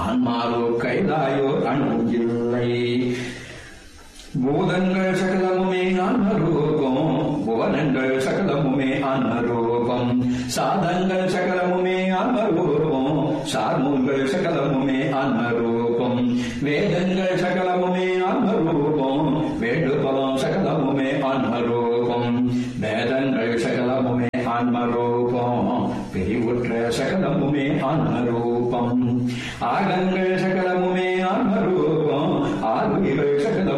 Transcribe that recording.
ஆன்மாவோ கைலாயோ அணு இல்லை பூதங்கள் சகலமுமே ஆன்மரூபம் புவனங்கள் சகலமுமே ஆன்மரூபம் சாதங்கள் சகலமுமே ஆன்மரூபம் சார்மூல்கள் சகலமுமே ஆன்மரூபம் வேதங்கள் சகலமுமே ஆன்மரூபம் வேண்டுபவம் சகலமுமே ஆன்மரூபம் வேதங்கள் சகலமுமே ஆன்மரூபம் பிரிவுற்ற சகலமுமே ஆன்மரூபம் ஆகங்கள் சகலமுமே ஆன்மரூபம் ஆறுகள் சகலம்